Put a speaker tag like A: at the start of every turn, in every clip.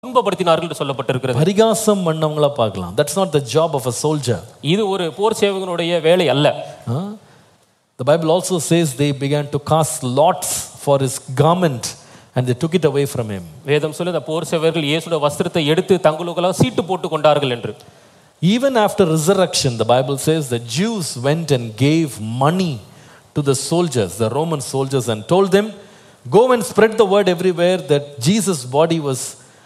A: துன்பப்படுத்தினார்கள் என்று சொல்லப்பட்டிருக்கிறது
B: பரிகாசம் பண்ணவங்களா பார்க்கலாம் that's not the job of a soldier
A: இது ஒரு போர் சேவகனுடைய வேலை அல்ல
B: The Bible also says they began to cast lots for his garment and they took it away from him.
A: வேதம் சொல்லி இந்த போர் சேவகர்கள் இயேசுடைய வஸ்திரத்தை எடுத்து தங்களுக்கெல்லாம் சீட்டு போட்டு கொண்டார்கள் என்று
B: Even after resurrection, the Bible says the Jews went and gave money to the soldiers, the Roman soldiers, and told them, Go and spread the word everywhere that Jesus' body was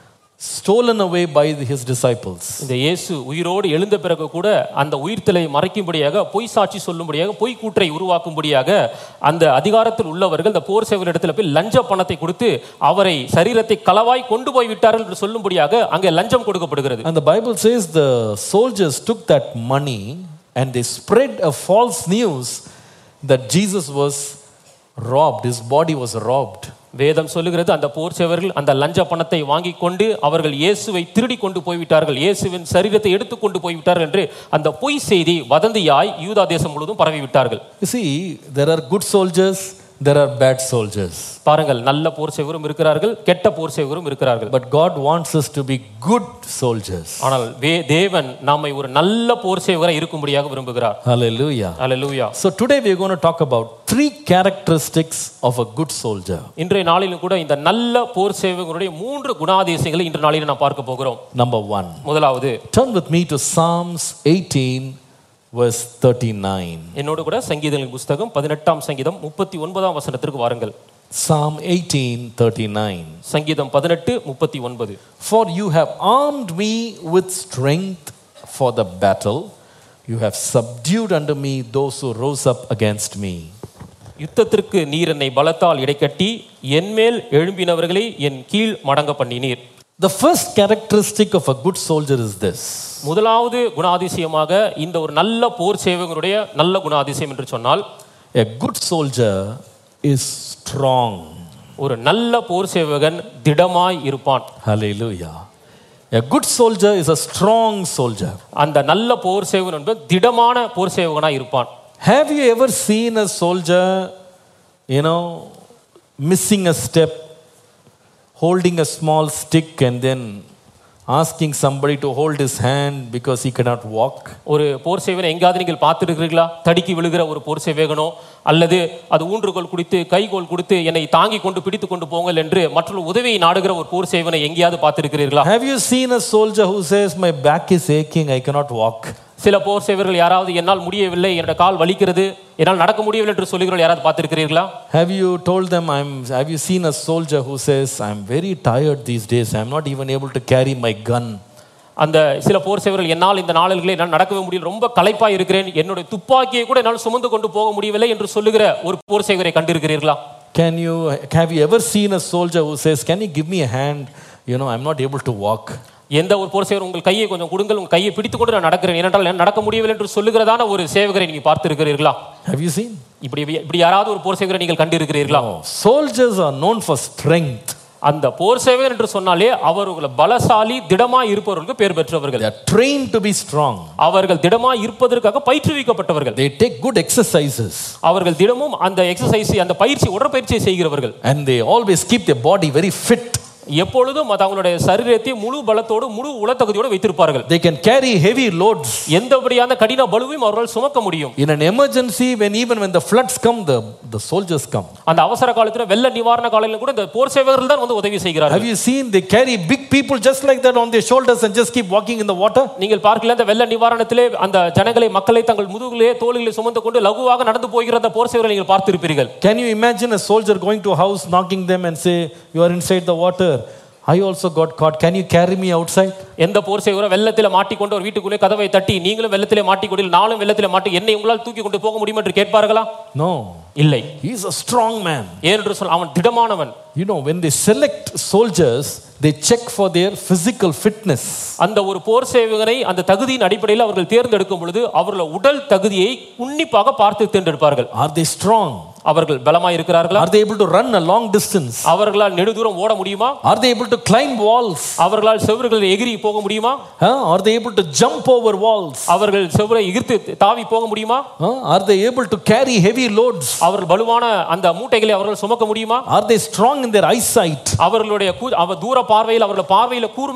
B: stolen away by his disciples.
A: இந்த இயேசு உயிரோடு எழுந்த பிறகு கூட அந்த உயிர்த்தலை மறைக்கும்படியாக பொய் சாட்சி சொல்லும்படியாக பொய் கூற்றை உருவாக்கும்படியாக அந்த அதிகாரத்தில் உள்ளவர்கள் இந்த போர் சேவர் இடத்துல போய் லஞ்ச பணத்தை கொடுத்து அவரை சரீரத்தை களவாய் கொண்டு போய் விட்டார்கள் என்று சொல்லும்படியாக அங்கே லஞ்சம் கொடுக்கப்படுகிறது
B: And the Bible says the soldiers took that money and they spread a false news that Jesus was robbed, his body was robbed.
A: வேதம் சொல்லுகிறது அந்த போர் சேவர்கள் அந்த லஞ்ச பணத்தை வாங்கி கொண்டு அவர்கள் இயேசுவை திருடி கொண்டு போய்விட்டார்கள் இயேசுவின் சரீரத்தை எடுத்து கொண்டு போய்விட்டார்கள் என்று அந்த பொய் செய்தி வதந்தியாய் யூதா தேசம் முழுவதும் பரவி விட்டார்கள்
B: You see, there are good soldiers, there are bad soldiers.
A: பாருங்கள் நல்ல போர் சேவரும் இருக்கிறார்கள் கெட்ட போர் சேவரும் இருக்கிறார்கள்
B: But God wants us to be good soldiers.
A: ஆனால் வே- தேவன் நம்மை ஒரு நல்ல போர் சேவகராய் இருக்கும்படியாக விரும்புகிறார்
B: Hallelujah.
A: Hallelujah
B: So today we are going to talk about three characteristics of a good soldier.
A: இன்றைய நாளிலும் கூட இந்த நல்ல போர் சேவகனுடைய மூன்று குணாதிசயங்களை இன்று நாளில் நாம் பார்க்க போகிறோம்
B: Number one.
A: முதலாவது
B: Turn with me to Psalms 18, verse 39.
A: என்னோடு கூட சங்கீதங்களின் புஸ்தகம் பதினெட்டாம் சங்கீதம் முப்பத்தி ஒன்பதாம் வசனத்திற்கு வாருங்கள்
B: Psalm 18, 39.
A: சங்கீதம் பதினெட்டு முப்பத்தி ஒன்பது
B: For you have armed me with strength for the battle. You have subdued unto me those who rose up against me.
A: யுத்தத்திற்கு நீர் என்னை பலத்தால் இடைக்கட்டி என்மேல் எழும்பினவர்களை என் கீழ் மடங்க பண்ணினீர்
B: The first characteristic of a good soldier is this
A: முதலாவது குணாதிசயமாக இந்த ஒரு நல்ல போர் சேவகனுடைய நல்ல குணாதிசயம் என்று சொன்னால்
B: a good soldier is strong.
A: ஒரு நல்ல போர் சேவகன் திடமாய் இருப்பான்
B: Hallelujah. A good soldier is a strong soldier.
A: அந்த நல்ல போர் சேவகன் என்பது திடமான போர் சேவகனாய் இருப்பான்
B: Have you ever seen a soldier, you know, missing a step, holding a small stick, and then asking somebody to hold his hand because he cannot walk?
A: ஒரு போர் சேவனை எங்காவது நீங்கள் பார்த்துருக்கிறீர்களா தடுக்கி விழுகிற ஒரு போர் சேவகனோ அல்லது அது ஊன்றுகோல் குடித்து கைகோல் கொடுத்து என்னை தாங்கி கொண்டு பிடித்து கொண்டு போங்கள் என்று மற்றொரு உதவியை நாடுகிற ஒரு போர் சேவனை எங்கேயாவது பார்த்திருக்கிறீர்களா
B: Have you seen a soldier who says, My back is aching, I cannot walk?
A: சில போர் சேவர்கள் யாராவது என்னால் முடியவில்லை என்னோட கால் வலிக்கிறது என்னால் நடக்க முடியவில்லை என்று சொல்லுகிறவர்கள் யாராவது பார்த்திருக்கிறீர்களா
B: Have you told them, I'm, have you seen a soldier who says, I'm very tired these days, I'm not even able to carry my gun?
A: அந்த சில போர் சேவர்கள் என்னால் இந்த நாளில்களே என்னால் நடக்கவே முடியல ரொம்ப களைப்பா இருக்கிறேன் என்னுடைய துப்பாக்கியை கூட என்னால் சுமந்து கொண்டு போக முடியவில்லை என்று சொல்லுகிற ஒரு போர் சேவரை கண்டிருக்கிறீர்களா
B: Can you, have you ever seen a soldier who says, Can you give me a hand? You know, I'm not able to walk.
A: எந்த ஒரு போர் சேவர் உங்கள் கையை கொஞ்சம் கொடுங்கள் உங்கள் கையை பிடித்து கொண்டு நான் நடக்கிறேன் ஏனென்றால் என்னால் நடக்க முடியவில்லை என்று சொல்லுகிறதான ஒரு சேவகரை நீங்க பார்த்திருக்கிறீர்களா
B: Have you seen?
A: இப்படி இப்படி யாராவது ஒரு போர் சேவகரை நீங்கள் கண்டிருக்கிறீர்களா
B: No. Soldiers are known for strength.
A: அந்த போர் சேவகர் என்று சொன்னாலே அவர்கள் பலசாலி திடமாய் இருப்பவர்களுக்கு பேர் பெற்றவர்கள்
B: They are trained to be strong.
A: அவர்கள் திடமாய் இருப்பதற்காக பயிற்றுவிக்கப்பட்டவர்கள்
B: They take good exercises
A: அவர்கள் தினமும் அந்த எக்ஸசைஸ் அந்த பயிற்சி உடற்பயிற்சியை செய்கிறவர்கள்
B: and they always keep their body very fit.
A: எப்பொழுதும் அது அவங்களுடைய சரீரத்தை முழு பலத்தோடு முழு உளத்தகுதியோடு வைத்திருப்பார்கள்
B: They can carry heavy loads.
A: எந்தபடியான கடின பலுவையும் அவர்கள் சுமக்க முடியும்
B: In an emergency, when even when the floods come, the, the soldiers come.
A: அந்த அவசர காலத்துல வெள்ள நிவாரண காலையில கூட இந்த போர் சேவகர்கள் தான் வந்து உதவி செய்கிறார்கள்
B: Have you seen they carry big people just like that on their shoulders and just keep walking in the water?
A: நீங்கள் பார்க்கல அந்த வெள்ள நிவாரணத்திலே அந்த ஜனங்களை மக்களை தங்கள் முதுகிலே தோள்களை சுமந்து கொண்டு லகுவாக நடந்து போகிற அந்த போர் சேவர்களை நீங்கள் பார்த்திருப்பீர்கள்
B: Can you imagine a soldier going to a house, knocking them and say, You are inside the water. I also got caught. Can you carry me outside?
A: எந்த போர் சேவரோ வெள்ளத்திலே மாட்டிக்கொண்டு ஒரு வீட்டுக்குள்ளே கதவை தட்டி நீங்களும் வெள்ளத்திலே மாட்டிக்கொண்டு நானும் வெள்ளத்திலே மாட்டி என்னை உங்களால் தூக்கி கொண்டு போக முடியும் என்று கேட்பார்களா
B: No.
A: இல்லை
B: He is a strong man.
A: ஏனென்று சொன்ன அவன் திடமானவன்
B: You know, when they select soldiers, they check for their physical fitness.
A: அந்த ஒரு போர் சேவகனை அந்த தகுதியின் அடிப்படையில் அவர்கள் தேர்ந்தெடுக்கும் பொழுது அவர்கள் உடல் தகுதியை உன்னிப்பாக பார்த்து தேர்ந்தெடுப்பார்கள்
B: Are they strong?
A: அவர்கள் பலமாய் இருக்கிறார்களா
B: Are they able to run a long distance?
A: அவர்களால் நெடுதூரம் ஓட முடியுமா
B: Are they able to climb walls?
A: அவர்களால் செவர்கள் எகிரி போக முடியுமா
B: Huh? Are they able to jump over walls?
A: அவர்கள் செவரை எகிர்த்து தாவி போக முடியுமா
B: Huh? Are they able to carry heavy loads?
A: அவர்கள் வலுவான அந்த மூட்டைகளை அவர்கள் சுமக்க முடியுமா
B: Are they strong in their eyesight?
A: அவர்களுடைய கூ- அவ தூர பார்வையில் அவர்கள் பார்வையில கூர்மை